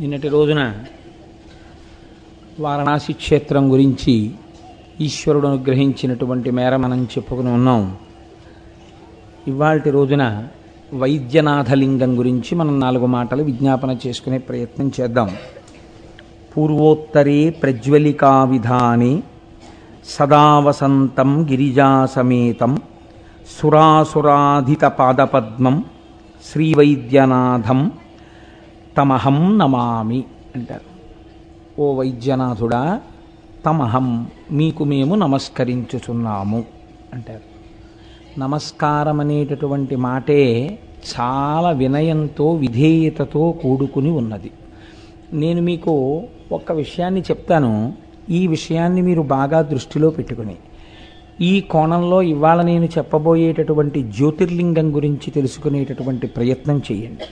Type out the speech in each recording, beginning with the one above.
నిన్నటి రోజున వారణాసి క్షేత్రం గురించి ఈశ్వరుడు అనుగ్రహించినటువంటి మేర మనం చెప్పుకుని ఉన్నాం ఇవాళ రోజున వైద్యనాథలింగం గురించి మనం నాలుగు మాటలు విజ్ఞాపన చేసుకునే ప్రయత్నం చేద్దాం పూర్వోత్తరే ప్రజ్వలికా విధానే సదా వసంతం గిరిజాసమేతం సురాసురాధిత పాదపద్మం శ్రీవైద్యనాథం తమహం నమామి అంటారు ఓ వైద్యనాథుడా తమహం మీకు మేము నమస్కరించుచున్నాము అంటారు నమస్కారం అనేటటువంటి మాటే చాలా వినయంతో విధేయతతో కూడుకుని ఉన్నది నేను మీకు ఒక్క విషయాన్ని చెప్తాను ఈ విషయాన్ని మీరు బాగా దృష్టిలో పెట్టుకుని ఈ కోణంలో ఇవాళ నేను చెప్పబోయేటటువంటి జ్యోతిర్లింగం గురించి తెలుసుకునేటటువంటి ప్రయత్నం చేయండి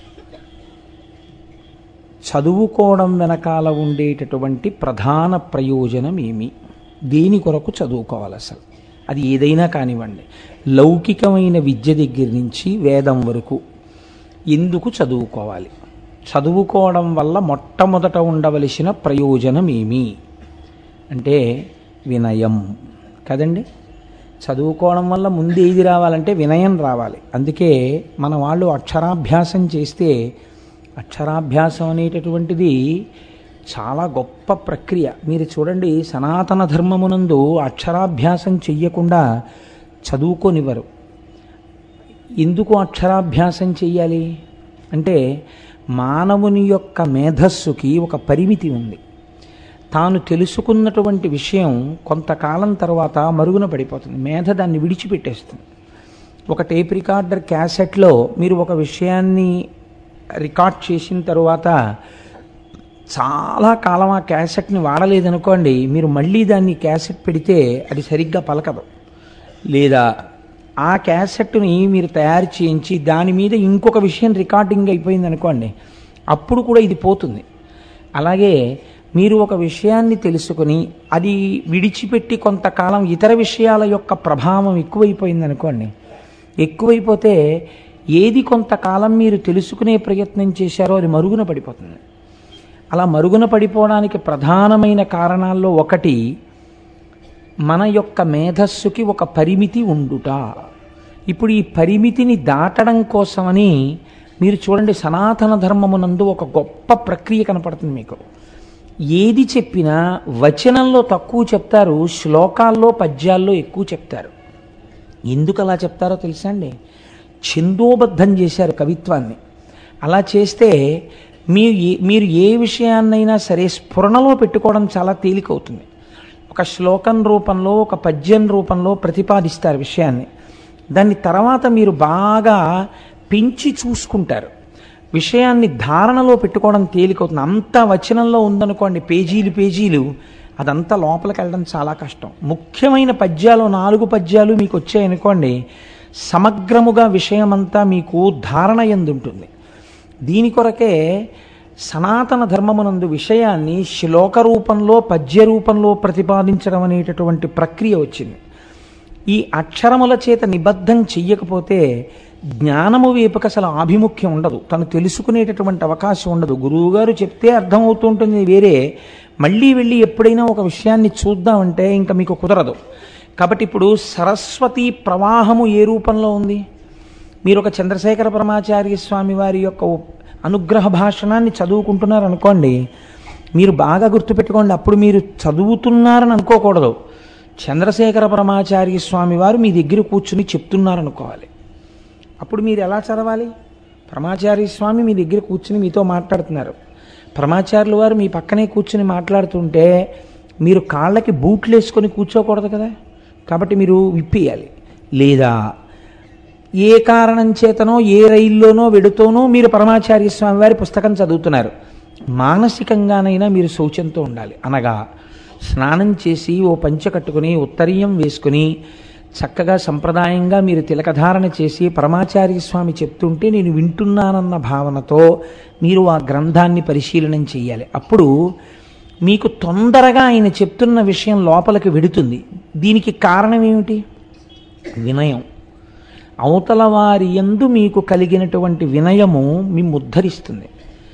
చదువుకోవడం వెనకాల ఉండేటటువంటి ప్రధాన ప్రయోజనం ఏమి దేని కొరకు చదువుకోవాలి అసలు అది ఏదైనా కానివ్వండి లౌకికమైన విద్య దగ్గర నుంచి వేదం వరకు ఎందుకు చదువుకోవాలి చదువుకోవడం వల్ల మొట్టమొదట ఉండవలసిన ప్రయోజనం ఏమి అంటే వినయం కదండి చదువుకోవడం వల్ల ముందు ఏది రావాలంటే వినయం రావాలి అందుకే మన వాళ్ళు అక్షరాభ్యాసం చేస్తే అక్షరాభ్యాసం అనేటటువంటిది చాలా గొప్ప ప్రక్రియ మీరు చూడండి సనాతన ధర్మమునందు అక్షరాభ్యాసం చెయ్యకుండా చదువుకోనివ్వరు ఎందుకు అక్షరాభ్యాసం చెయ్యాలి అంటే మానవుని యొక్క మేధస్సుకి ఒక పరిమితి ఉంది తాను తెలుసుకున్నటువంటి విషయం కొంతకాలం తర్వాత మరుగున పడిపోతుంది మేధ దాన్ని విడిచిపెట్టేస్తుంది ఒక టేప్ రికార్డర్ క్యాసెట్లో మీరు ఒక విషయాన్ని రికార్డ్ చేసిన తర్వాత చాలా కాలం ఆ క్యాసెట్ని వాడలేదనుకోండి మీరు మళ్ళీ దాన్ని క్యాసెట్ పెడితే అది సరిగ్గా పలకదు లేదా ఆ క్యాసెట్ని మీరు తయారు చేయించి దాని మీద ఇంకొక విషయం రికార్డింగ్ అయిపోయింది అనుకోండి అప్పుడు కూడా ఇది పోతుంది అలాగే మీరు ఒక విషయాన్ని తెలుసుకుని అది విడిచిపెట్టి కొంతకాలం ఇతర విషయాల యొక్క ప్రభావం ఎక్కువైపోయింది అనుకోండి ఎక్కువైపోతే ఏది కొంతకాలం మీరు తెలుసుకునే ప్రయత్నం చేశారో అది మరుగున పడిపోతుంది అలా మరుగున పడిపోవడానికి ప్రధానమైన కారణాల్లో ఒకటి మన యొక్క మేధస్సుకి ఒక పరిమితి ఉండుట ఇప్పుడు ఈ పరిమితిని దాటడం కోసమని మీరు చూడండి సనాతన ధర్మమునందు ఒక గొప్ప ప్రక్రియ కనపడుతుంది మీకు ఏది చెప్పినా వచనంలో తక్కువ చెప్తారు శ్లోకాల్లో పద్యాల్లో ఎక్కువ చెప్తారు ఎందుకు అలా చెప్తారో తెలుసా అండి ఛందోబద్ధం చేశారు కవిత్వాన్ని అలా చేస్తే మీరు ఏ మీరు ఏ విషయాన్నైనా సరే స్ఫురణలో పెట్టుకోవడం చాలా తేలికవుతుంది ఒక శ్లోకం రూపంలో ఒక పద్యం రూపంలో ప్రతిపాదిస్తారు విషయాన్ని దాన్ని తర్వాత మీరు బాగా పెంచి చూసుకుంటారు విషయాన్ని ధారణలో పెట్టుకోవడం తేలికవుతుంది అంత వచనంలో ఉందనుకోండి పేజీలు పేజీలు అదంతా లోపలికి వెళ్ళడం చాలా కష్టం ముఖ్యమైన పద్యాలు నాలుగు పద్యాలు మీకు వచ్చాయనుకోండి సమగ్రముగా విషయమంతా మీకు ధారణ ఎందుంటుంది దీని కొరకే సనాతన ధర్మమునందు విషయాన్ని శ్లోక రూపంలో పద్య రూపంలో ప్రతిపాదించడం అనేటటువంటి ప్రక్రియ వచ్చింది ఈ అక్షరముల చేత నిబద్ధం చెయ్యకపోతే జ్ఞానము వైపుకి అసలు ఆభిముఖ్యం ఉండదు తను తెలుసుకునేటటువంటి అవకాశం ఉండదు గురువుగారు చెప్తే అర్థమవుతుంటుంది వేరే మళ్ళీ వెళ్ళి ఎప్పుడైనా ఒక విషయాన్ని చూద్దామంటే ఇంకా మీకు కుదరదు కాబట్టి ఇప్పుడు సరస్వతి ప్రవాహము ఏ రూపంలో ఉంది మీరు ఒక చంద్రశేఖర పరమాచార్య స్వామి వారి యొక్క అనుగ్రహ భాషణాన్ని చదువుకుంటున్నారు అనుకోండి మీరు బాగా గుర్తుపెట్టుకోండి అప్పుడు మీరు చదువుతున్నారని అనుకోకూడదు చంద్రశేఖర పరమాచార్య స్వామి వారు మీ దగ్గర కూర్చుని చెప్తున్నారనుకోవాలి అప్పుడు మీరు ఎలా చదవాలి పరమాచార్య స్వామి మీ దగ్గర కూర్చుని మీతో మాట్లాడుతున్నారు పరమాచార్యుల వారు మీ పక్కనే కూర్చుని మాట్లాడుతుంటే మీరు కాళ్ళకి బూట్లు వేసుకొని కూర్చోకూడదు కదా కాబట్టి మీరు విప్పేయాలి లేదా ఏ కారణం చేతనో ఏ రైల్లోనో వెడుతోనో మీరు పరమాచార్య స్వామి వారి పుస్తకం చదువుతున్నారు మానసికంగానైనా మీరు శౌచంతో ఉండాలి అనగా స్నానం చేసి ఓ పంచ కట్టుకుని ఉత్తరీయం వేసుకుని చక్కగా సంప్రదాయంగా మీరు తిలకధారణ చేసి పరమాచార్య స్వామి చెప్తుంటే నేను వింటున్నానన్న భావనతో మీరు ఆ గ్రంథాన్ని పరిశీలనం చేయాలి అప్పుడు మీకు తొందరగా ఆయన చెప్తున్న విషయం లోపలికి వెడుతుంది దీనికి కారణం ఏమిటి వినయం అవతల వారి యందు మీకు కలిగినటువంటి వినయము మిమ్ము ఉద్ధరిస్తుంది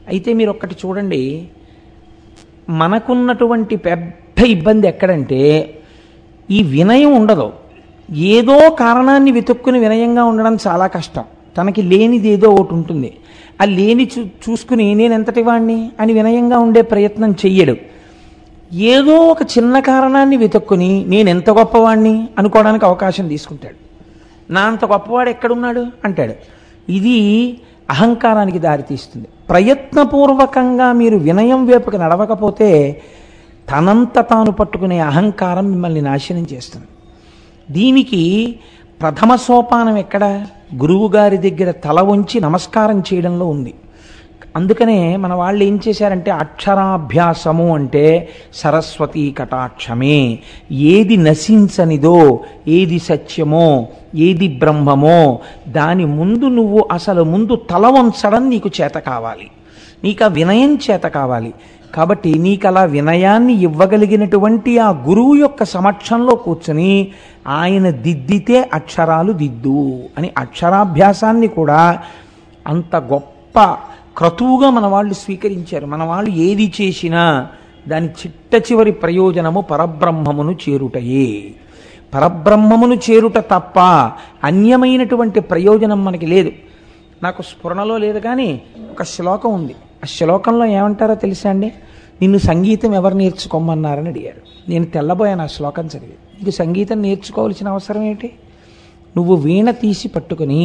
అయితే మీరు ఒక్కటి చూడండి మనకున్నటువంటి పెద్ద ఇబ్బంది ఎక్కడంటే ఈ వినయం ఉండదు ఏదో కారణాన్ని వెతుక్కుని వినయంగా ఉండడం చాలా కష్టం తనకి లేనిది ఏదో ఒకటి ఉంటుంది ఆ లేని చూ చూసుకుని నేను ఎంతటి వాణ్ణి అని వినయంగా ఉండే ప్రయత్నం చెయ్యడు ఏదో ఒక చిన్న కారణాన్ని వెతుక్కుని నేను ఎంత గొప్పవాణ్ణి అనుకోవడానికి అవకాశం తీసుకుంటాడు నా అంత గొప్పవాడు ఎక్కడున్నాడు అంటాడు ఇది అహంకారానికి దారితీస్తుంది ప్రయత్నపూర్వకంగా మీరు వినయం వైపుకి నడవకపోతే తనంత తాను పట్టుకునే అహంకారం మిమ్మల్ని నాశనం చేస్తుంది దీనికి ప్రథమ సోపానం ఎక్కడ గురువుగారి దగ్గర తల వంచి నమస్కారం చేయడంలో ఉంది అందుకనే మన వాళ్ళు ఏం చేశారంటే అక్షరాభ్యాసము అంటే సరస్వతీ కటాక్షమే ఏది నశించనిదో ఏది సత్యమో ఏది బ్రహ్మమో దాని ముందు నువ్వు అసలు ముందు తల వంచడం నీకు చేత కావాలి నీకు ఆ వినయం చేత కావాలి కాబట్టి నీకు అలా వినయాన్ని ఇవ్వగలిగినటువంటి ఆ గురువు యొక్క సమక్షంలో కూర్చుని ఆయన దిద్దితే అక్షరాలు దిద్దు అని అక్షరాభ్యాసాన్ని కూడా అంత గొప్ప క్రతువుగా మన వాళ్ళు స్వీకరించారు మన వాళ్ళు ఏది చేసినా దాని చిట్ట చివరి ప్రయోజనము పరబ్రహ్మమును చేరుటయే పరబ్రహ్మమును చేరుట తప్ప అన్యమైనటువంటి ప్రయోజనం మనకి లేదు నాకు స్ఫురణలో లేదు కానీ ఒక శ్లోకం ఉంది ఆ శ్లోకంలో ఏమంటారో తెలుసా అండి నిన్ను సంగీతం ఎవరు నేర్చుకోమన్నారని అడిగారు నేను తెల్లబోయాను ఆ శ్లోకం చదివి నీకు సంగీతం నేర్చుకోవాల్సిన అవసరం ఏంటి నువ్వు వీణ తీసి పట్టుకుని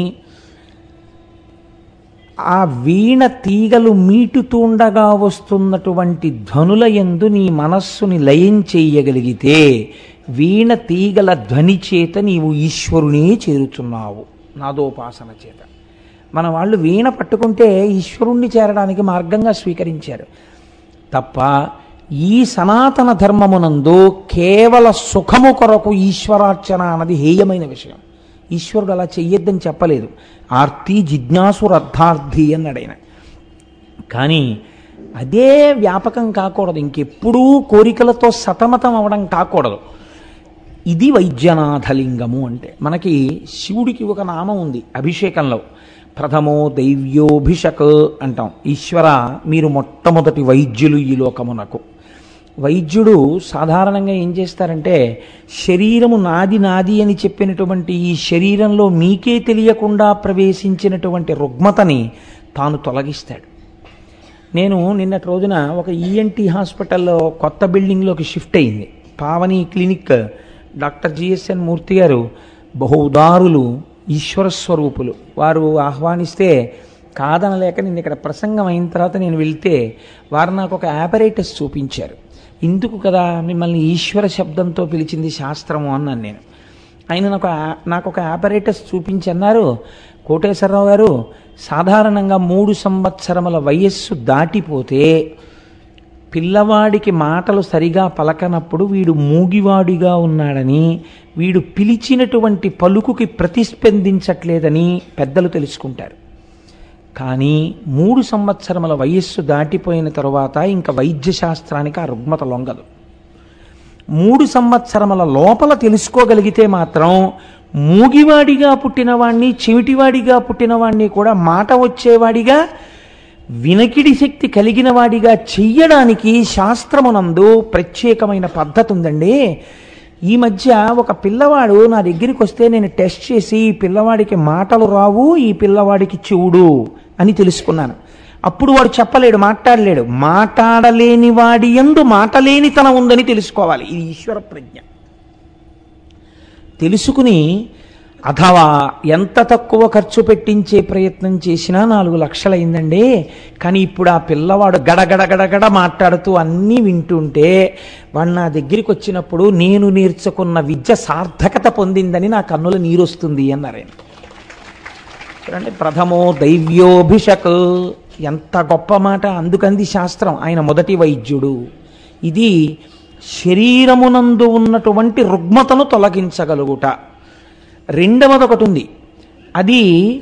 ఆ వీణ తీగలు మీటుతుండగా వస్తున్నటువంటి ధ్వనుల యందు నీ మనస్సుని లయం చేయగలిగితే వీణ తీగల ధ్వని చేత నీవు ఈశ్వరునే చేరుతున్నావు నాదోపాసన చేత మన వాళ్ళు వీణ పట్టుకుంటే ఈశ్వరుణ్ణి చేరడానికి మార్గంగా స్వీకరించారు తప్ప ఈ సనాతన ధర్మమునందు కేవల సుఖము కొరకు ఈశ్వరార్చన అన్నది హేయమైన విషయం ఈశ్వరుడు అలా చెయ్యొద్దని చెప్పలేదు ఆర్తి జిజ్ఞాసురర్థార్థి అన్నాడు ఆయన కానీ అదే వ్యాపకం కాకూడదు ఇంకెప్పుడూ కోరికలతో సతమతం అవడం కాకూడదు ఇది వైద్యనాథలింగము అంటే మనకి శివుడికి ఒక నామం ఉంది అభిషేకంలో ప్రథమో దైవ్యోభిషక్ అంటాం ఈశ్వర మీరు మొట్టమొదటి వైద్యులు ఈ లోకమునకు వైద్యుడు సాధారణంగా ఏం చేస్తారంటే శరీరము నాది నాది అని చెప్పినటువంటి ఈ శరీరంలో మీకే తెలియకుండా ప్రవేశించినటువంటి రుగ్మతని తాను తొలగిస్తాడు నేను నిన్నటి రోజున ఒక ఈఎన్టీ హాస్పిటల్లో కొత్త బిల్డింగ్లోకి షిఫ్ట్ అయింది Pavani clinic doctor GSN Murthy గారు బహు ఉదారులు ఈశ్వర స్వరూపులు వారు ఆహ్వానిస్తే కాదనలేక నేను ఇక్కడ ప్రసంగం అయిన తర్వాత నేను వెళ్తే వారు నాకు ఒక ఆపరేటస్ చూపించారు ఇందుకు కదా మిమ్మల్ని ఈశ్వర శబ్దంతో పిలిచింది శాస్త్రము అన్నాను నేను ఆయన నాకు ఆ- నాకు ఒక ఆపరేటస్ చూపించి అన్నారు కోటేశ్వరరావు గారు సాధారణంగా మూడు సంవత్సరముల వయస్సు దాటిపోతే పిల్లవాడికి మాటలు సరిగా పలకనప్పుడు వీడు మూగివాడిగా ఉన్నాడని వీడు పిలిచినటువంటి పలుకుకి ప్రతిస్పందించట్లేదని పెద్దలు తెలుసుకుంటారు కానీ మూడు సంవత్సరముల వయస్సు దాటిపోయిన తరువాత ఇంకా వైద్య శాస్త్రానికి ఆ రుగ్మత లొంగదు మూడు సంవత్సరముల లోపల తెలుసుకోగలిగితే మాత్రం మూగివాడిగా పుట్టినవాణ్ణి చెవిటివాడిగా పుట్టినవాణ్ణి కూడా మాట వచ్చేవాడిగా వినకిడి శక్తి కలిగిన వాడిగా చెయ్యడానికి శాస్త్రమునందు ప్రత్యేకమైన పద్ధతి ఉందండి ఈ మధ్య ఒక పిల్లవాడు నా దగ్గరికి వస్తే నేను టెస్ట్ చేసి ఈ పిల్లవాడికి మాటలు రావు ఈ పిల్లవాడికి చెవుడు అని తెలుసుకున్నాను అప్పుడు వాడు చెప్పలేడు మాట్లాడలేడు మాట్లాడలేని వాడి ఎందు మాటలేనితనం ఉందని తెలుసుకోవాలి ఇది ఈశ్వర ప్రజ్ఞ తెలుసుకుని అథవా ఎంత తక్కువ ఖర్చు పెట్టించే ప్రయత్నం చేసినా నాలుగు లక్షలైందండి కానీ ఇప్పుడు ఆ పిల్లవాడు గడగడ గడగడ మాట్లాడుతూ అన్నీ వింటుంటే వాడు నా దగ్గరికి వచ్చినప్పుడు నేను నేర్చుకున్న విద్య సార్థకత పొందిందని నా కన్నుల నీరొస్తుంది అన్నారు ఆయన చూడండి ప్రథమో దైవ్యోభిషక్ ఎంత గొప్ప మాట అందుకంది శాస్త్రం ఆయన మొదటి వైద్యుడు ఇది శరీరమునందు ఉన్నటువంటి రుగ్మతను తొలగించగలుగుట రెండవది ఒకటి ఉంది అది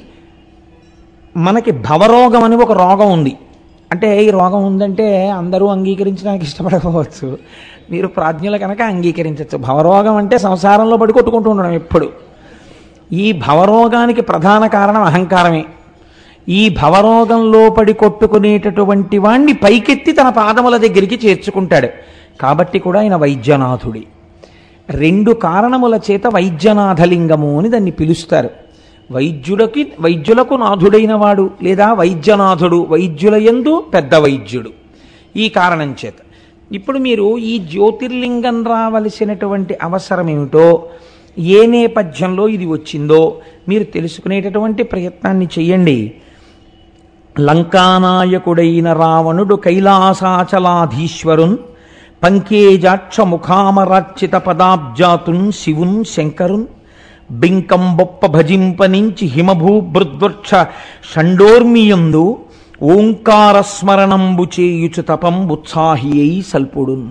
మనకి భవరోగం అని ఒక రోగం ఉంది అంటే ఈ రోగం ఉందంటే అందరూ అంగీకరించడానికి ఇష్టపడకపోవచ్చు మీరు ప్రాజ్ఞులు కనుక అంగీకరించవచ్చు భవరోగం అంటే సంసారంలో పడి కొట్టుకుంటూ ఉండడం ఎప్పుడు ఈ భవరోగానికి ప్రధాన కారణం అహంకారమే ఈ భవరోగంలో పడి కొట్టుకునేటటువంటి వాణ్ణి పైకెత్తి తన పాదముల దగ్గరికి చేర్చుకుంటాడు కాబట్టి కూడా ఆయన వైద్యనాథుడి రెండు కారణముల చేత వైద్యనాథలింగము అని దాన్ని పిలుస్తారు వైద్యులకి వైద్యులకు నాథుడైన వాడు లేదా వైద్యనాథుడు వైద్యుల యందు పెద్ద వైద్యుడు ఈ కారణం చేత ఇప్పుడు మీరు ఈ జ్యోతిర్లింగం రావలసినటువంటి అవసరం ఏమిటో ఏ నేపథ్యంలో ఇది వచ్చిందో మీరు తెలుసుకునేటటువంటి ప్రయత్నాన్ని చెయ్యండి లంకానాయకుడైన రావణుడు కైలాసాచలాధీశ్వరున్ పంకేజాక్ష ముఖామరార్చిత పదాబ్జాతున్ శివున్ శంకరున్ బింకం బొప్ప భజింపనించి హిమభూభృద్వృక్ష షండోర్మియందు ఓంకార స్మరణంబు చేయుచు తపం ఉత్సాహి అయి సల్పుడున్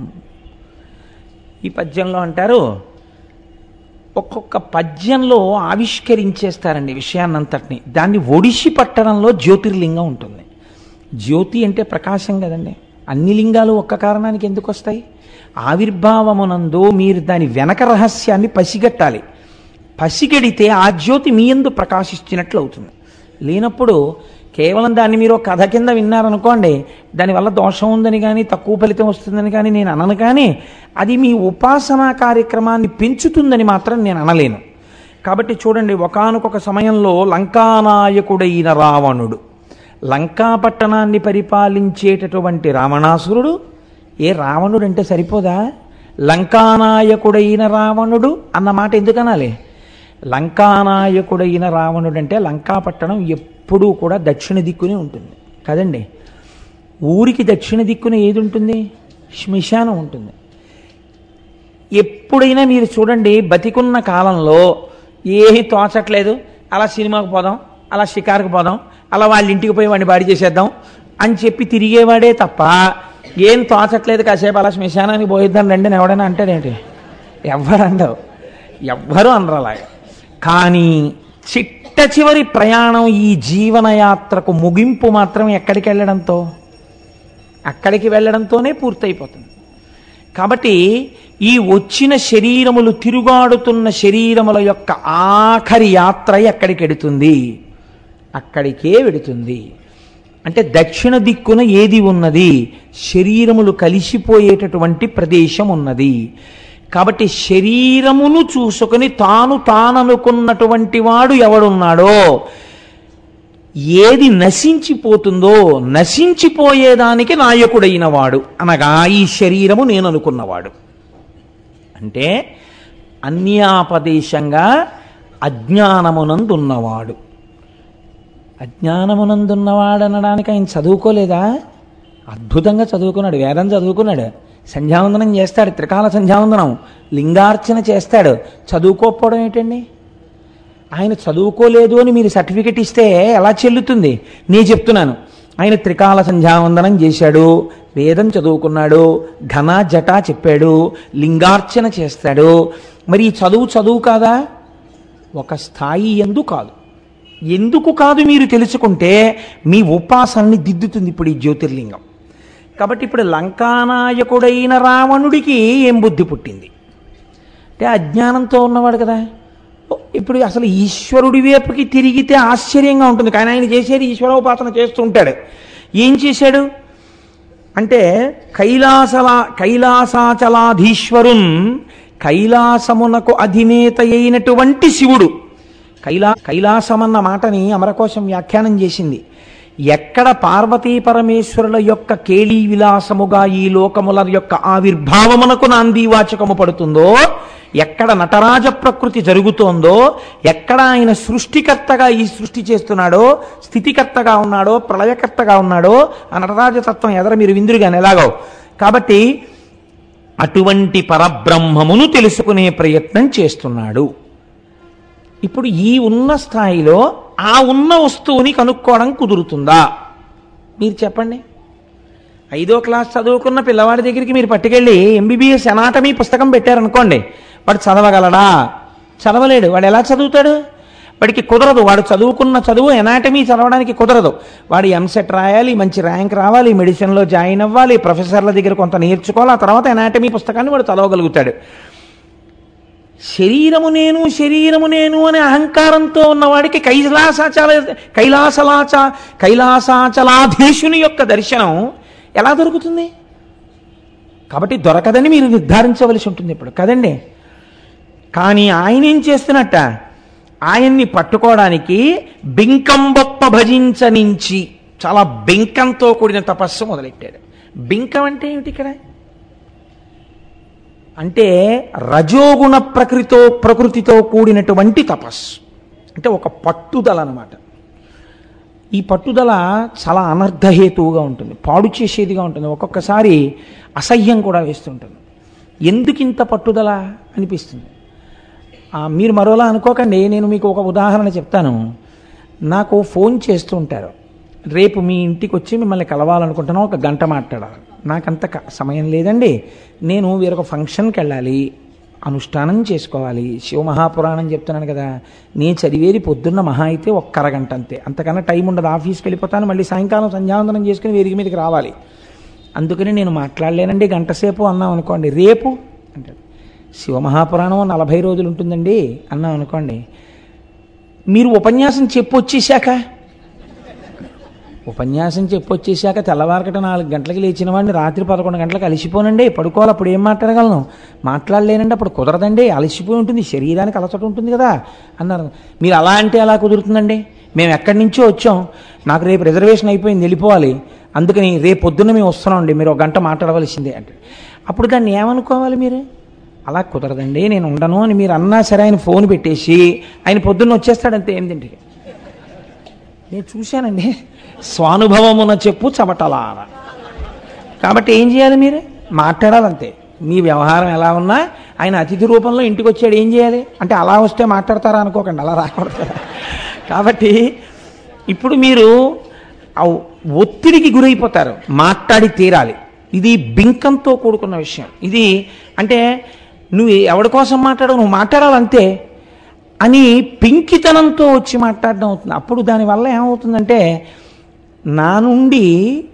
ఈ పద్యంలో అంటారు ఒక్కొక్క పద్యంలో ఆవిష్కరించేస్తారండి విషయాన్నంతటిని దాన్ని ఒడిసి పట్టడంలో జ్యోతిర్లింగం ఉంటుంది జ్యోతి అంటే ప్రకాశం కదండి అన్ని లింగాలు ఒక్క కారణానికి ఎందుకు వస్తాయి ఆవిర్భావమునందు మీరు దాని వెనక రహస్యాన్ని పసిగట్టాలి పసిగడితే ఆ జ్యోతి మీ ఎందు ప్రకాశించినట్లు అవుతుంది లేనప్పుడు కేవలం దాన్ని మీరు ఒక కథ కింద విన్నారనుకోండి దానివల్ల దోషం ఉందని కానీ తక్కువ ఫలితం వస్తుందని కానీ నేను అనను కానీ అది మీ ఉపాసనా కార్యక్రమాన్ని పెంచుతుందని మాత్రం నేను అనలేను కాబట్టి చూడండి ఒకానొక సమయంలో లంకానాయకుడైన రావణుడు లంకా పట్టణాన్ని పరిపాలించేటటువంటి రావణాసురుడు ఏ రావణుడు అంటే సరిపోదా లంకానాయకుడైన రావణుడు అన్న మాట ఎందుకు అనాలి లంకానాయకుడైన రావణుడు అంటే లంకా పట్టణం ఎప్పుడూ కూడా దక్షిణ దిక్కునే ఉంటుంది కదండి ఊరికి దక్షిణ దిక్కున ఏది ఉంటుంది శ్మశానం ఉంటుంది ఎప్పుడైనా మీరు చూడండి బతికున్న కాలంలో ఏమీ తోచట్లేదు అలా సినిమాకు పోదాం అలా షికారుకు పోదాం అలా వాళ్ళ ఇంటికి పోయి వాడిని బాడీ చేసేద్దాం అని చెప్పి తిరిగేవాడే తప్ప ఏం తోచట్లేదు కాసేపు అలా శ్మశానానికి పోయిద్దాం రండి అని ఎవడైనా అంటాడేంటి ఎవ్వరు అండవు ఎవ్వరూ అనరు అలాగా కానీ చిట్ట చివరి ప్రయాణం ఈ జీవనయాత్రకు ముగింపు మాత్రం ఎక్కడికి వెళ్ళడంతో అక్కడికి వెళ్ళడంతోనే పూర్తయిపోతుంది కాబట్టి ఈ వచ్చిన శరీరములు తిరుగాడుతున్న శరీరముల యొక్క ఆఖరి యాత్ర ఎక్కడికి ఎడుతుంది అక్కడికే వెడుతుంది అంటే దక్షిణ దిక్కున ఏది ఉన్నది శరీరములు కలిసిపోయేటటువంటి ప్రదేశం ఉన్నది కాబట్టి శరీరమును చూసుకొని తాను తాననుకున్నటువంటి వాడు ఎవడున్నాడో ఏది నశించిపోతుందో నశించిపోయేదానికి నాయకుడైన వాడు అనగా ఈ శరీరము నేను అనుకున్నవాడు అంటే అన్యాపదేశంగా అజ్ఞానమునందున్నవాడు అజ్ఞానమునందున్నవాడు అనడానికి ఆయన చదువుకోలేదా అద్భుతంగా చదువుకున్నాడు వేదం చదువుకున్నాడు సంధ్యావందనం చేస్తాడు త్రికాల సంధ్యావందనం లింగార్చన చేస్తాడు చదువుకోకపోవడం ఏంటండి ఆయన చదువుకోలేదు అని మీరు సర్టిఫికెట్ ఇస్తే ఎలా చెల్లుతుంది నేను చెప్తున్నాను ఆయన త్రికాల సంధ్యావందనం చేశాడు వేదం చదువుకున్నాడు ఘన జట చెప్పాడు లింగార్చన చేస్తాడు మరి ఈ చదువు చదువు కాదా ఒక స్థాయి ఎందు కాదు ఎందుకు కాదు మీరు తెలుసుకుంటే మీ ఉపాసనని దిద్దుతుంది ఇప్పుడు ఈ జ్యోతిర్లింగం కాబట్టి ఇప్పుడు లంకానాయకుడైన రావణుడికి ఏం బుద్ధి పుట్టింది అంటే అజ్ఞానంతో ఉన్నవాడు కదా ఓ, ఇప్పుడు అసలు ఈశ్వరుడి వైపుకి తిరిగితే ఆశ్చర్యంగా ఉంటుంది కానీ ఆయన చేసేది ఈశ్వరోపాసన చేస్తూ ఉంటాడు ఏం చేశాడు అంటే కైలాసలా కైలాసాచలాధీశ్వరున్ కైలాసమునకు అధినేత అయినటువంటి శివుడు కైలా కైలాసమన్న మాటని అమరకోశం వ్యాఖ్యానం చేసింది ఎక్కడ పార్వతీ పరమేశ్వరుల యొక్క కేళీ విలాసముగా ఈ లోకముల యొక్క ఆవిర్భావమునకు నాందీవాచకము పడుతుందో ఎక్కడ నటరాజ ప్రకృతి జరుగుతోందో ఎక్కడ ఆయన సృష్టికర్తగా ఈ సృష్టి చేస్తున్నాడో స్థితికర్తగా ఉన్నాడో ప్రళయకర్తగా ఉన్నాడో ఆ నటరాజతత్వం ఎదర మీరు విందురుగాని ఎలాగో కాబట్టి అటువంటి పరబ్రహ్మమును తెలుసుకునే ప్రయత్నం చేస్తున్నాడు ఇప్పుడు ఈ ఉన్న స్థాయిలో ఆ ఉన్న వస్తువుని కనుక్కోవడం కుదురుతుందా మీరు చెప్పండి ఐదో క్లాస్ చదువుకున్న పిల్లవాడి దగ్గరికి మీరు పట్టుకెళ్ళి ఎంబీబీఎస్ ఎనాటమీ పుస్తకం పెట్టారనుకోండి వాడు చదవగలడా చదవలేడు వాడు ఎలా చదువుతాడు వాడికి కుదరదు వాడు చదువుకున్న చదువు ఎనాటమీ చదవడానికి కుదరదు వాడు ఎంసెట్ రాయాలి మంచి ర్యాంక్ రావాలి మెడిసిన్లో జాయిన్ అవ్వాలి ప్రొఫెసర్ల దగ్గర కొంత నేర్చుకోవాలి ఆ తర్వాత ఎనాటమీ పుస్తకాన్ని వాడు చదవగలుగుతాడు శరీరము నేను శరీరము నేను అనే అహంకారంతో ఉన్నవాడికి కైలాసాచల కైలాసలాచ కైలాసాచలాధీశుని యొక్క దర్శనం ఎలా దొరుకుతుంది కాబట్టి దొరకదని మీరు నిర్ధారించవలసి ఉంటుంది ఇప్పుడు కదండి కానీ ఆయన ఏం చేస్తున్నట్ట ఆయన్ని పట్టుకోవడానికి బింకంబొప్ప భజించనించి చాలా బింకంతో కూడిన తపస్సు మొదలెట్టాడు బింకం అంటే ఏమిటి ఇక్కడ అంటే రజోగుణ ప్రకృతితో ప్రకృతితో కూడినటువంటి తపస్సు అంటే ఒక పట్టుదల అన్నమాట ఈ పట్టుదల చాలా అనర్ధహేతువుగా ఉంటుంది పాడు చేసేదిగా ఉంటుంది ఒక్కొక్కసారి అసహ్యం కూడా వేస్తుంటుంది ఎందుకు ఇంత పట్టుదల అనిపిస్తుంది ఆ, మీరు మరోలా అనుకోకండి నేను మీకు ఒక ఉదాహరణ చెప్తాను నాకు ఫోన్ చేస్తూ ఉంటారు రేపు మీ ఇంటికి వచ్చి మిమ్మల్ని కలవాలనుకుంటున్నాం ఒక గంట మాట్లాడాలి నాకంత క- సమయం లేదండి నేను వేరొక ఫంక్షన్కి వెళ్ళాలి అనుష్ఠానం చేసుకోవాలి శివమహాపురాణం చెప్తున్నాను కదా నేను చదివేది పొద్దున్న మహా అయితే ఒక్క అరగంట అంతే అంతకన్నా టైం ఉండదు ఆఫీస్కి వెళ్ళిపోతాను మళ్ళీ సాయంకాలం సంధ్యావందనం చేసుకుని వేదిక మీదకి రావాలి అందుకని నేను మాట్లాడలేనండి గంట సేపు అన్నాం అనుకోండి రేపు అంటాడు శివమహాపురాణం నలభై రోజులు ఉంటుందండి అన్నాం అనుకోండి మీరు ఉపన్యాసం చెప్పొచ్చేశాక ఉపన్యాసం చెప్పొచ్చేశాక తెల్లవారకట నాలుగు గంటలకు లేచిన వాడిని రాత్రి పదకొండు గంటలకు అలసిపోనండి పడుకోవాలి అప్పుడు ఏం మాట్లాడగలను మాట్లాడలేనండి అప్పుడు కుదరదండి అలసిపోయి ఉంటుంది శరీరానికి అలసట ఉంటుంది కదా అన్నారు మీరు అలా అంటే అలా కుదురుతుందండి మేము ఎక్కడి నుంచో వచ్చాం నాకు రేపు రిజర్వేషన్ అయిపోయింది వెళ్ళిపోవాలి అందుకని రేపు పొద్దున్న మేము వస్తున్నామండి మీరు ఒక గంట మాట్లాడవలసిందే అంటే అప్పుడు దాన్ని ఏమనుకోవాలి మీరు అలా కుదరదండి నేను ఉండను అని మీరు అన్నా సరే ఆయన ఫోన్ పెట్టేసి ఆయన పొద్దున్న వచ్చేస్తాడంతే ఎనిమిదింటికి నేను చూశానండి స్వానుభవమున చెప్పు చమటలార కాబట్టి ఏం చేయాలి మీరు మాట్లాడాలంతే మీ వ్యవహారం ఎలా ఉన్నా ఆయన అతిథి రూపంలో ఇంటికి వచ్చాడు ఏం చేయాలి అంటే అలా వస్తే మాట్లాడతారా అనుకోకండి అలా రాకూడదు కదా. కాబట్టి ఇప్పుడు మీరు ఆ ఒత్తిడికి గురైపోతారు మాట్లాడి తీరాలి ఇది బింకంతో కూడుకున్న విషయం ఇది అంటే నువ్వు ఎవరి కోసం మాట్లాడవు నువ్వు మాట్లాడాలంతే అని పింకితనంతో వచ్చి మాట్లాడడం అవుతుంది అప్పుడు దానివల్ల ఏమవుతుందంటే నా నుండి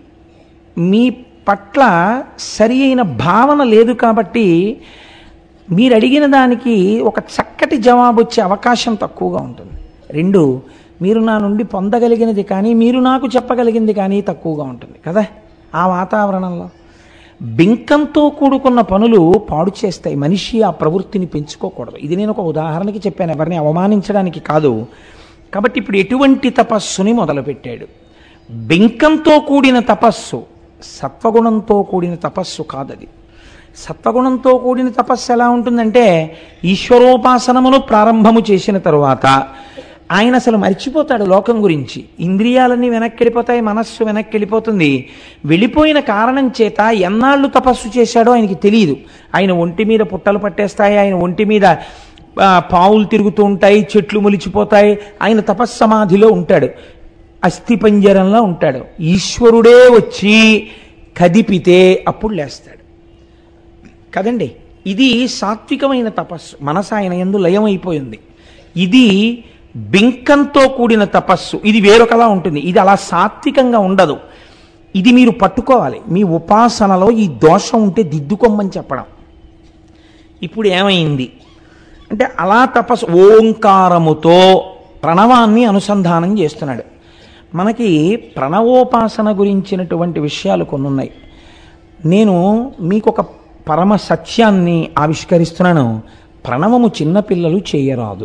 మీ పట్ల సరి అయిన భావన లేదు కాబట్టి మీరు అడిగిన దానికి ఒక చక్కటి జవాబు వచ్చే అవకాశం తక్కువగా ఉంటుంది రెండు మీరు నా నుండి పొందగలిగినది కానీ మీరు నాకు చెప్పగలిగింది కానీ తక్కువగా ఉంటుంది కదా ఆ వాతావరణంలో బింకంతో కూడుకున్న పనులు పాడు చేస్తాయి మనిషి ఆ ప్రవృత్తిని పెంచుకోకూడదు ఇది నేను ఒక ఉదాహరణకి చెప్పాను ఎవరిని అవమానించడానికి కాదు కాబట్టి ఇప్పుడు ఎటువంటి తపస్సుని మొదలుపెట్టాడు బింకంతో కూడిన తపస్సు సత్వగుణంతో కూడిన తపస్సు కాదది సత్వగుణంతో కూడిన తపస్సు ఎలా ఉంటుందంటే ఈశ్వరోపాసనమును ప్రారంభము చేసిన తరువాత ఆయన అసలు మర్చిపోతాడు లోకం గురించి ఇంద్రియాలన్నీ వెనక్కి వెళ్ళిపోతాయి మనస్సు వెనక్కి వెళ్ళిపోతుంది వెళ్ళిపోయిన కారణం చేత ఎన్నాళ్ళు తపస్సు చేశాడో ఆయనకి తెలియదు ఆయన ఒంటి మీద పుట్టలు పట్టేస్తాయి ఆయన ఒంటి మీద ఆ, పావులు తిరుగుతూ ఉంటాయి చెట్లు మొలిచిపోతాయి ఆయన తపస్సమాధిలో ఉంటాడు అస్థిపంజరంలో ఉంటాడు ఈశ్వరుడే వచ్చి కదిపితే అప్పుడు లేస్తాడు కదండి ఇది సాత్వికమైన తపస్సు మనసు ఆయన ఎందు లయమైపోయింది ఇది బింకంతో కూడిన తపస్సు ఇది వేరొకలా ఉంటుంది ఇది అలా సాత్వికంగా ఉండదు ఇది మీరు పట్టుకోవాలి మీ ఉపాసనలో ఈ దోషం ఉంటే దిద్దుకోమని చెప్పడం ఇప్పుడు ఏమైంది అంటే అలా తపస్సు ఓంకారముతో ప్రణవాన్ని అనుసంధానం చేస్తున్నాడు మనకి ప్రణవోపాసన గురించినటువంటి విషయాలు కొన్ని ఉన్నాయి నేను మీకు ఒక పరమ సత్యాన్ని ఆవిష్కరిస్తున్నాను ప్రణవము చిన్నపిల్లలు చేయరాదు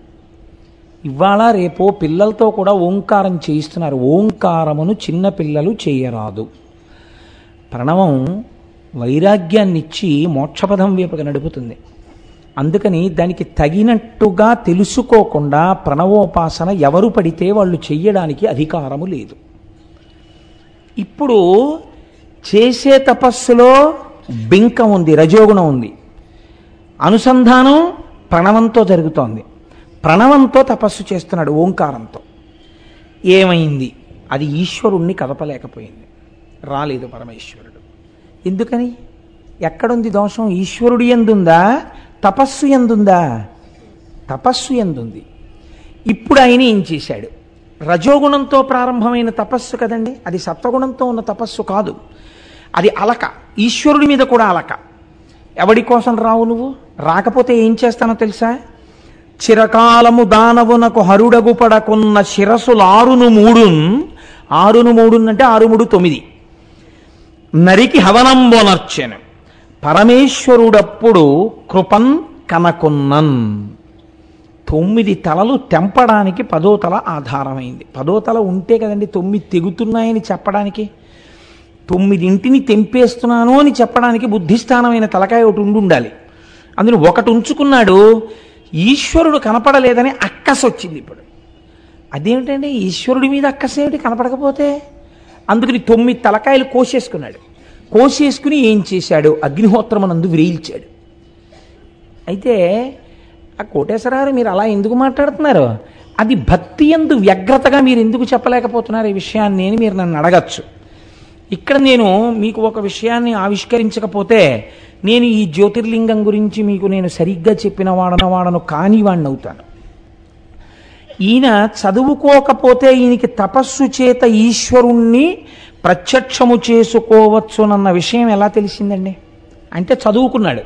ఇవాళ రేపో పిల్లలతో కూడా ఓంకారం చేయిస్తున్నారు ఓంకారమును చిన్నపిల్లలు చేయరాదు ప్రణవం వైరాగ్యాన్నిచ్చి మోక్షపదం వైపుగా నడుపుతుంది అందుకని దానికి తగినట్టుగా తెలుసుకోకుండా ప్రణవోపాసన ఎవరు పడితే వాళ్ళు చెయ్యడానికి అధికారము లేదు ఇప్పుడు చేసే తపస్సులో బింకం ఉంది రజోగుణం ఉంది అనుసంధానం ప్రణవంతో జరుగుతోంది ప్రణవంతో తపస్సు చేస్తున్నాడు ఓంకారంతో ఏమైంది అది ఈశ్వరుణ్ణి కదపలేకపోయింది రాలేదు పరమేశ్వరుడు ఎందుకని ఎక్కడుంది దోషం ఈశ్వరుడు ఎందుందా తపస్సు ఎందుందా తపస్సు ఎందుంది ఇప్పుడు ఆయన ఏం చేశాడు రజోగుణంతో ప్రారంభమైన తపస్సు కదండి అది సత్వగుణంతో ఉన్న తపస్సు కాదు అది అలక ఈశ్వరుడి మీద కూడా అలక ఎవడి కోసం రావు నువ్వు రాకపోతే ఏం చేస్తానో తెలుసా చిరకాలము దానవునకు హరుడగు పడకున్న శిరసులు ఆరును మూడున్ ఆరును మూడున్ అంటే ఆరు మూడు తొమ్మిది నరికి హవనంబోనర్చెను పరమేశ్వరుడప్పుడు కృపన్ కనకున్నన్ తొమ్మిది తలలు తెంపడానికి పదో తల ఆధారమైంది పదో తల ఉంటే కదండి తొమ్మిది తెగుతున్నాయని చెప్పడానికి తొమ్మిదింటిని తెంపేస్తున్నాను అని చెప్పడానికి బుద్ధిస్థానమైన తలకాయ ఒకటి ఉండి ఉండాలి అందులో ఒకటి ఉంచుకున్నాడు ఈశ్వరుడు కనపడలేదని అక్కస వచ్చింది ఇప్పుడు అదేమిటండి ఈశ్వరుడి మీద అక్కసేమిటి కనపడకపోతే అందుకని తొమ్మిది తలకాయలు కోసేసుకున్నాడు కోసేసుకుని ఏం చేశాడు అగ్నిహోత్రమనందు వ్రేయిల్చాడు అయితే ఆ కోటేశ్వరారు మీరు అలా ఎందుకు మాట్లాడుతున్నారు అది భక్తి ఎందు వ్యగ్రతగా మీరు ఎందుకు చెప్పలేకపోతున్నారు ఈ విషయాన్ని అని మీరు నన్ను అడగచ్చు ఇక్కడ నేను మీకు ఒక విషయాన్ని ఆవిష్కరించకపోతే నేను ఈ జ్యోతిర్లింగం గురించి మీకు నేను సరిగ్గా చెప్పిన వాడన వాడను కాని వాడిని అవుతాను ఈయన చదువుకోకపోతే ఈయనకి తపస్సు చేత ఈశ్వరుణ్ణి ప్రత్యక్షము చేసుకోవచ్చునన్న విషయం ఎలా తెలిసిందండి అంటే చదువుకున్నాడు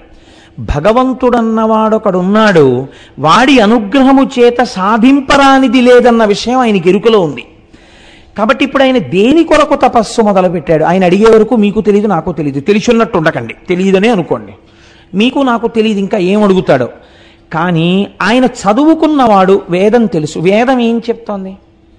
భగవంతుడన్నవాడొకడున్నాడు వాడి అనుగ్రహము చేత సాధింపరానిది లేదన్న విషయం ఆయనకి ఎరుకలో ఉంది కాబట్టి ఇప్పుడు ఆయన దేని కొరకు తపస్సు మొదలుపెట్టాడు ఆయన అడిగే వరకు మీకు తెలియదు నాకు తెలియదు తెలిసిన్నట్టు ఉండకండి తెలియదనే అనుకోండి మీకు నాకు తెలియదు ఇంకా ఏం అడుగుతాడో కానీ ఆయన చదువుకున్నవాడు వేదం తెలుసు వేదం ఏం చెప్తోంది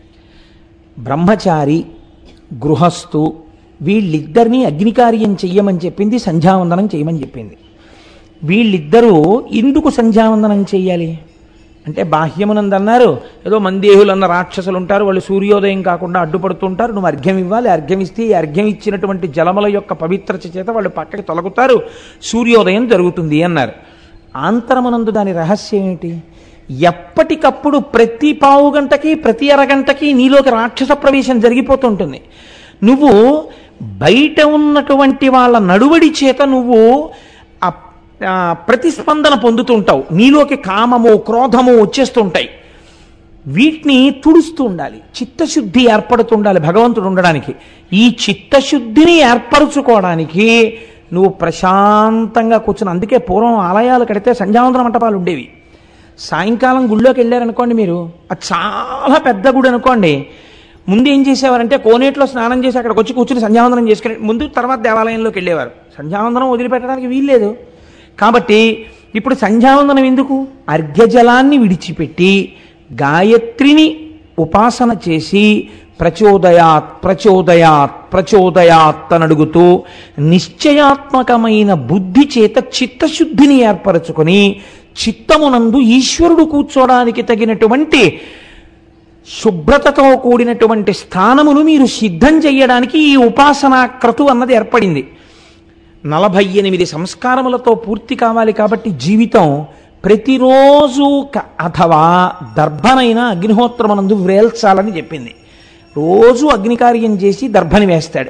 బ్రహ్మచారి గృహస్థు వీళ్ళిద్దరినీ అగ్నికార్యం చెయ్యమని చెప్పింది సంధ్యావందనం చేయమని చెప్పింది వీళ్ళిద్దరూ ఎందుకు సంధ్యావందనం చెయ్యాలి అంటే బాహ్యమునందు అన్నారు ఏదో మందేహులు అన్న రాక్షసులు ఉంటారు వాళ్ళు సూర్యోదయం కాకుండా అడ్డుపడుతుంటారు నువ్వు అర్ఘ్యం ఇవ్వాలి అర్ఘ్యం ఇస్తే ఈ అర్ఘ్యం ఇచ్చినటువంటి జలముల యొక్క పవిత్రత చేత వాళ్ళు పక్కకి తొలగుతారు సూర్యోదయం జరుగుతుంది అన్నారు ఆంతరమునందు దాని రహస్యం ఏమిటి ఎప్పటికప్పుడు ప్రతి పావు గంటకి ప్రతి అరగంటకి నీలోకి రాక్షస ప్రవేశం జరిగిపోతుంటుంది నువ్వు బయట ఉన్నటువంటి వాళ్ళ నడువడి చేత నువ్వు ఆ ఆ, ప్రతిస్పందన పొందుతుంటావు నీలోకి కామము క్రోధము వచ్చేస్తుంటాయి వీటిని తుడుస్తూ ఉండాలి చిత్తశుద్ధి ఏర్పడుతుండాలి భగవంతుడు ఉండడానికి ఈ చిత్తశుద్ధిని ఏర్పరచుకోవడానికి నువ్వు ప్రశాంతంగా కూర్చుని అందుకే పూర్వం ఆలయాలు కడితే సంధ్యావందన మంటపాలు ఉండేవి సాయంకాలం గుళ్ళోకి వెళ్ళారనుకోండి మీరు అది చాలా పెద్ద గుడి అనుకోండి ముందు ఏం చేసేవారంటే కోనేట్లో స్నానం చేసి అక్కడికి వచ్చి కూర్చుని సంధ్యావందనం చేసుకుని ముందు తర్వాత దేవాలయంలోకి వెళ్ళేవారు సంధ్యావందనం వదిలిపెట్టడానికి వీల్లేదు కాబట్టి ఇప్పుడు సంధ్యావందనం ఎందుకు అర్ఘ్యజలాన్ని విడిచిపెట్టి గాయత్రిని ఉపాసన చేసి ప్రచోదయాత్ ప్రచోదయాత్ ప్రచోదయాత్ అని అడుగుతూ నిశ్చయాత్మకమైన బుద్ధి చేత చిత్తశుద్ధిని ఏర్పరచుకొని చిత్తమునందు ఈశ్వరుడు కూర్చోడానికి తగినటువంటి శుభ్రతతో కూడినటువంటి స్థానమును మీరు సిద్ధం చేయడానికి ఈ ఉపాసనా క్రతు అన్నది ఏర్పడింది నలభై ఎనిమిది సంస్కారములతో పూర్తి కావాలి కాబట్టి జీవితం ప్రతిరోజు క- అథవా దర్భనైన అగ్నిహోత్రమనందు వ్రేల్చాలని చెప్పింది రోజు అగ్నికార్యం చేసి దర్భని వేస్తాడు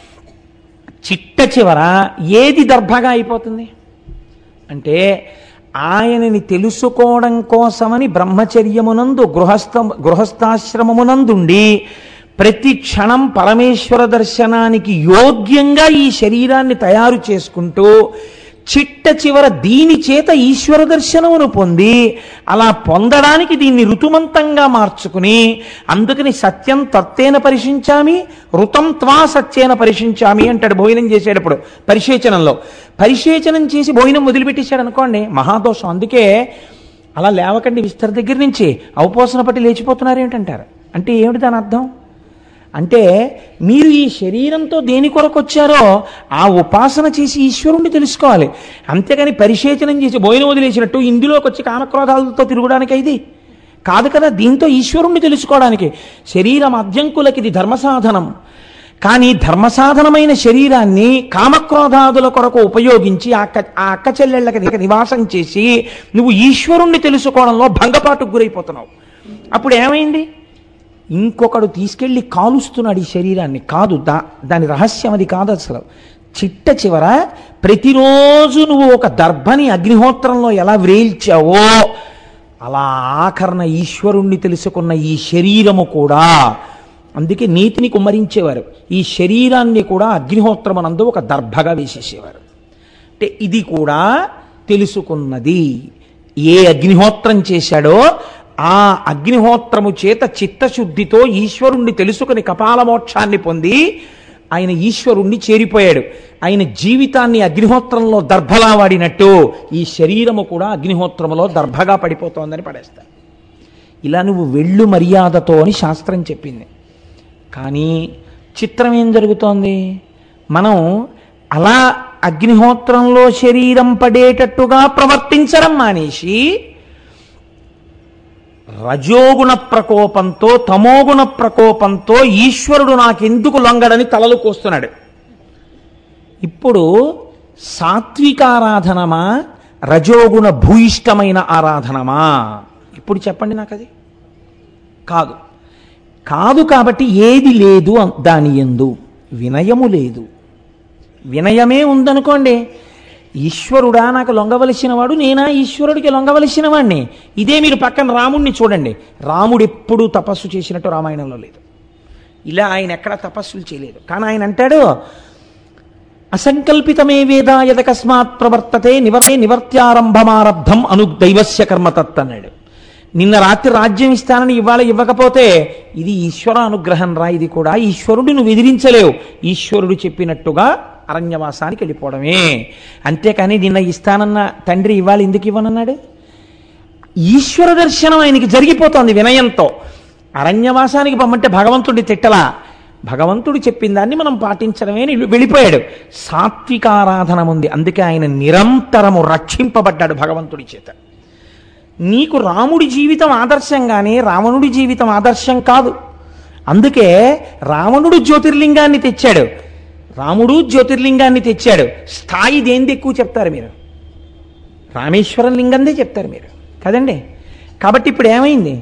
చిట్ట చివర ఏది దర్భగా అయిపోతుంది అంటే ఆయనని తెలుసుకోవడం కోసమని బ్రహ్మచర్యమునందు గృహస్థ గృహస్థాశ్రమమునందుండి ప్రతి క్షణం పరమేశ్వర దర్శనానికి యోగ్యంగా ఈ శరీరాన్ని తయారు చేసుకుంటూ చిట్ట చివర దీని చేత ఈశ్వర దర్శనమును పొంది అలా పొందడానికి దీన్ని ఋతుమంతంగా మార్చుకుని అందుకని సత్యం తత్తేన పరిశించామి ఋతం త్వా సత్యేన పరిశించామి అంటాడు భోజనం చేసేటప్పుడు పరిశేచనంలో పరిశేచనం చేసి భోజనం వదిలిపెట్టేశాడు అనుకోండి మహాదోషం అందుకే అలా లేవకండి విస్తర దగ్గర నుంచి అవపోసన పట్టి లేచిపోతున్నారు ఏంటంటారు అంటే ఏమిటి దాని అర్థం అంటే మీరు ఈ శరీరంతో దేని కొరకు వచ్చారో ఆ ఉపాసన చేసి ఈశ్వరుణ్ణి తెలుసుకోవాలి అంతేగాని పరిశేచనం చేసి బోయిన వదిలేసినట్టు ఇందులోకి వచ్చి కామక్రోధాలతో తిరగడానికి ఇది కాదు కదా దీంతో ఈశ్వరుణ్ణి తెలుసుకోవడానికి శరీరం అద్యంకులకి ఇది ధర్మసాధనం కానీ ధర్మసాధనమైన శరీరాన్ని కామక్రోధాదుల కొరకు ఉపయోగించి ఆ అక్క ఆ అక్క చెల్లెళ్ళకి నివాసం చేసి నువ్వు ఈశ్వరుణ్ణి తెలుసుకోవడంలో భంగపాటుకు గురైపోతున్నావు అప్పుడు ఏమైంది ఇంకొకడు తీసుకెళ్ళి కాలుస్తున్నాడు ఈ శరీరాన్ని కాదు దా దాని రహస్యం అది కాదు అసలు చిట్ట చివర ప్రతిరోజు నువ్వు ఒక దర్భని అగ్నిహోత్రంలో ఎలా వ్రేల్చావో అలా ఆఖరణ ఈశ్వరుణ్ణి తెలుసుకున్న ఈ శరీరము కూడా అందుకే నీతిని కుమ్మరించేవారు ఈ శరీరాన్ని కూడా అగ్నిహోత్రమనందు ఒక దర్భగా వేసేసేవారు అంటే అంటే ఇది కూడా తెలుసుకున్నది ఏ అగ్నిహోత్రం చేశాడో ఆ అగ్నిహోత్రము చేత చిత్తశుద్ధితో ఈశ్వరుణ్ణి తెలుసుకుని కపాల మోక్షాన్ని పొంది ఆయన ఈశ్వరుణ్ణి చేరిపోయాడు ఆయన జీవితాన్ని అగ్నిహోత్రంలో దర్భలా వాడినట్టు ఈ శరీరము కూడా అగ్నిహోత్రములో దర్భగా పడిపోతోందని పడేస్తాడు ఇలా నువ్వు వెళ్ళు మర్యాదతో అని శాస్త్రం చెప్పింది కానీ చిత్రం ఏం జరుగుతోంది మనం అలా అగ్నిహోత్రంలో శరీరం పడేటట్టుగా ప్రవర్తించడం మానేసి రజోగుణ ప్రకోపంతో తమోగుణ ప్రకోపంతో ఈశ్వరుడు నాకెందుకు లొంగడని తలలు కోస్తున్నాడు ఇప్పుడు సాత్వికారాధనమా రజోగుణ భూయిష్టమైన ఆరాధనమా ఇప్పుడు చెప్పండి నాకు అది కాదు కాదు కాబట్టి ఏది లేదు అన్- దాని ఎందు వినయము లేదు వినయమే ఉందనుకోండి ఈశ్వరుడా నాకు లొంగవలసిన వాడు నేనా ఈశ్వరుడికి లొంగవలసిన వాడిని ఇదే మీరు పక్కన రాముణ్ణి చూడండి రాముడు ఎప్పుడూ తపస్సు చేసినట్టు రామాయణంలో లేదు ఇలా ఆయన ఎక్కడ తపస్సులు చేయలేదు కానీ ఆయన అంటాడు అసంకల్పితమే వేద యదకస్మాత్ ప్రవర్తతే నివర్తే నివర్త్యారంభమారబ్ధం అను దైవస్య కర్మతత్ అన్నాడు నిన్న రాత్రి రాజ్యం ఇస్తానని ఇవాళ ఇవ్వకపోతే ఇది ఈశ్వర అనుగ్రహం రా ఇది కూడా ఈశ్వరుడు నువ్వు ఎదిరించలేవు ఈశ్వరుడు చెప్పినట్టుగా అరణ్యవాసానికి వెళ్ళిపోవడమే అంతేకాని నిన్న ఇస్తానన్న తండ్రి ఇవాళ ఎందుకు ఇవ్వనన్నాడు ఈశ్వర దర్శనం ఆయనకి జరిగిపోతోంది వినయంతో అరణ్యవాసానికి పొమ్మంటే భగవంతుడి తిట్టలా భగవంతుడు చెప్పిన దాన్ని మనం పాటించడమే అని వెళ్ళిపోయాడు సాత్వికారాధన ఉంది అందుకే ఆయన నిరంతరము రక్షింపబడ్డాడు భగవంతుడి చేత నీకు రాముడి జీవితం ఆదర్శంగానే రావణుడి జీవితం ఆదర్శం కాదు అందుకే రావణుడు జ్యోతిర్లింగాన్ని తెచ్చాడు రాముడు జ్యోతిర్లింగాన్ని తెచ్చాడు స్థాయి దేంది ఎక్కువ చెప్తారు మీరు రామేశ్వరం లింగందే చెప్తారు మీరు కదండి కాబట్టి ఇప్పుడు ఏమైంది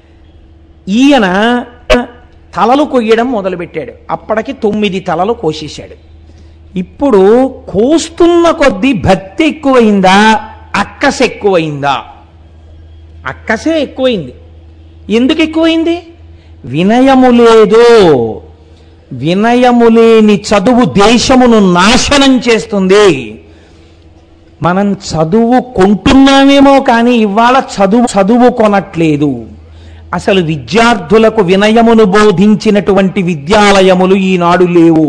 ఈయన తలలు కొయ్యడం మొదలుపెట్టాడు అప్పటికి తొమ్మిది తలలు కోసేశాడు ఇప్పుడు కోస్తున్న కొద్దీ భక్తి ఎక్కువైందా అక్కస ఎక్కువైందా అక్కసే ఎక్కువైంది ఎందుకు ఎక్కువైంది వినయము లేదు వినయము లేని చదువు దేశమును నాశనం చేస్తుంది మనం చదువు కొంటున్నామేమో కానీ ఇవాళ చదువు చదువు కొనట్లేదు అసలు విద్యార్థులకు వినయమును బోధించినటువంటి విద్యాలయములు ఈనాడు లేవు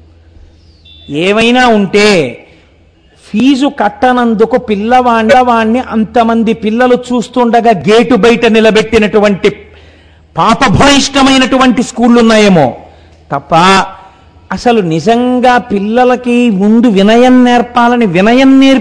ఏమైనా ఉంటే ఫీజు కట్టనందుకు పిల్లవాణ్ణి వాణ్ణి అంతమంది పిల్లలు చూస్తుండగా గేటు బయట నిలబెట్టినటువంటి పాపభూయిష్టమైనటువంటి స్కూళ్ళు ఉన్నాయేమో తప్ప అసలు నిజంగా పిల్లలకి ముందు వినయం నేర్పాలని వినయం నేర్పి